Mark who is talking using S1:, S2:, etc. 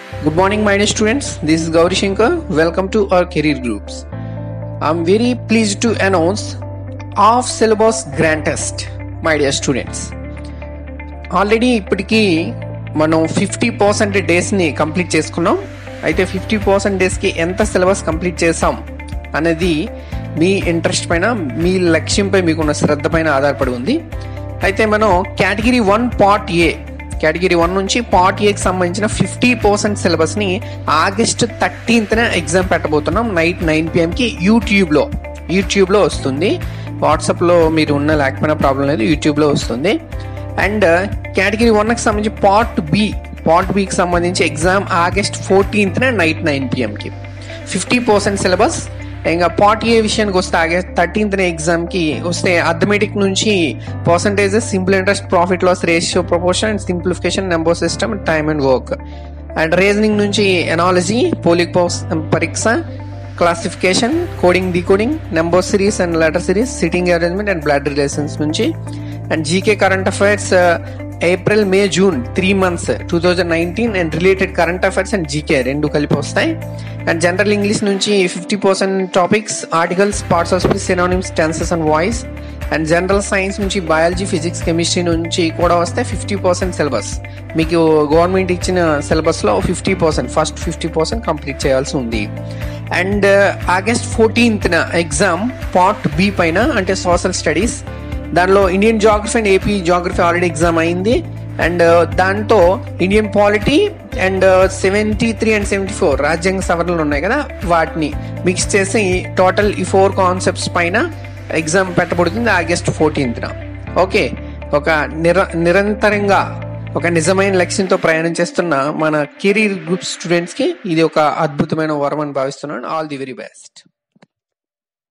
S1: Good morning, my dear students. This is Gauri Shankar. Welcome to our career groups. I'm very pleased to announce off syllabus grant test, my dear students. Already ఇప్పటికీ మనం fifty percent డేస్ని complete చేసుకున్నాం అయితే fifty percent డేస్కి ఎంత syllabus complete చేసాం అనేది మీ interest పైన మీ లక్ష్యంపై మీకున్న శ్రద్ధ పైన ఆధారపడి ఉంది అయితే మనం category one part A category one నుంచి పార్ట్ ఏకి సంబంధించిన ఫిఫ్టీ పర్సెంట్ సిలబస్ని ఆగస్ట్ థర్టీన్త్న ఎగ్జామ్ పెట్టబోతున్నాం నైట్ నైన్ పిఎంకి యూట్యూబ్లో యూట్యూబ్లో వస్తుంది వాట్సాప్లో మీరు ఉన్న లేకపోయినా ప్రాబ్లం లేదు యూట్యూబ్లో వస్తుంది అండ్ కేటగిరీ వన్కి సంబంధించి పార్ట్ బి పార్ట్ బికి సంబంధించి ఎగ్జామ్ ఆగస్ట్ ఫోర్టీన్త్న నైట్ నైన్ పిఎంకి ఫిఫ్టీ పర్సెంట్ సిలబస్ ఇంకా పార్ట్ ఏ విషయానికి వస్తే ఆగస్ట్ థర్టీన్త్న ఎగ్జామ్కి వస్తే అథమెటిక్ నుంచి percentages simple interest profit loss ratio proportion and simplification number system time and work and reasoning నుంచి ఎనాలజీ పోలిక్ పరీక్ష classification coding decoding number series and letter series sitting arrangement and blood relations నుంచి and GK current affairs April May June three months two thousand nineteen and related current affairs and GK రెండు కలిపి వస్తాయి and general English నుంచి fifty percent topics articles parts of speech synonyms tenses and voice and general science నుంచి biology physics chemistry నుంచి కూడా వస్తే fifty percent syllabus మీకు government ఇచ్చిన సిలబస్లో fifty percent first fifty percent complete చేయాల్సి ఉంది అండ్ ఆగస్ట్ ఫోర్టీన్త్న ఎగ్జామ్ పార్ట్ బి పైన అంటే సోషల్ స్టడీస్ దానిలో Indian geography and AP geography already exam అయింది అండ్ దాంతో Indian polity and seventy three and seventy four రాజ్యాంగ సవరణలు ఉన్నాయి కదా వాటిని మిక్స్ చేసి టోటల్ ఈ ఫోర్ కాన్సెప్ట్స్ పైన ఎగ్జామ్ పెట్టబడుతుంది ఆగస్ట్ ఫోర్టీన్త్న ఓకే ఒక నిర నిరంతరంగా ఒక నిజమైన లక్ష్యంతో ప్రయాణం చేస్తున్న మన కెరీర్ గ్రూప్ స్టూడెంట్స్కి ఇది ఒక అద్భుతమైన వరం అని భావిస్తున్నాను ఆల్ ది వెరీ బెస్ట్